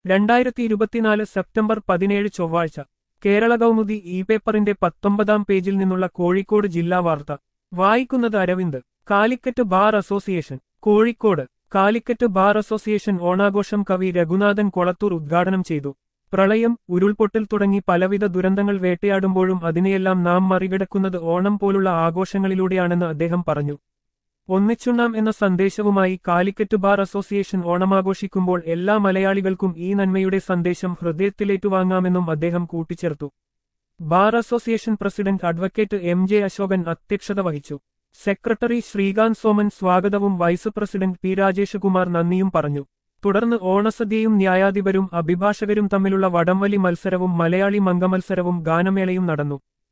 രണ്ടായിരത്തി ഇരുപത്തിനാല് സെപ്റ്റംബർ പതിനേഴ് ചൊവ്വാഴ്ച കേരള കൗമുദി ഇ പേപ്പറിന്റെ പത്തൊമ്പതാം പേജിൽ നിന്നുള്ള കോഴിക്കോട് ജില്ലാ വാർത്ത വായിക്കുന്നത് Aravind Calicut bar association Kozhikode Calicut bar association ഓണാഘോഷം കവി രഘുനാഥൻ കൊളത്തൂർ ഉദ്ഘാടനം ചെയ്തു പ്രളയം ഉരുൾപൊട്ടൽ തുടങ്ങി പലവിധ ദുരന്തങ്ങൾ വേട്ടയാടുമ്പോഴും അതിനെയെല്ലാം നാം മറികടക്കുന്നത് ഓണം പോലുള്ള ആഘോഷങ്ങളിലൂടെയാണെന്ന് അദ്ദേഹം പറഞ്ഞു ഒന്നിച്ചുണ്ണാം എന്ന സന്ദേശവുമായി കാലിക്കറ്റ് ബാർ അസോസിയേഷൻ ഓണമാഘോഷിക്കുമ്പോൾ എല്ലാ മലയാളികൾക്കും ഈ നന്മയുടെ സന്ദേശം ഹൃദയത്തിലേറ്റുവാങ്ങാമെന്നും അദ്ദേഹം കൂട്ടിച്ചേർത്തു bar association president advocate M J Ashokan അധ്യക്ഷത വഹിച്ചു സെക്രട്ടറി ശ്രീകാന്ത് സോമൻ സ്വാഗതവും വൈസ് പ്രസിഡന്റ് പി രാജേഷകുമാർ നന്ദിയും പറഞ്ഞു തുടർന്ന് ഓണസദ്യയും ന്യായാധിപരും അഭിഭാഷകരും തമ്മിലുള്ള വടംവലി മത്സരവും മലയാളി മംഗമത്സരവും ഗാനമേളയും നടന്നു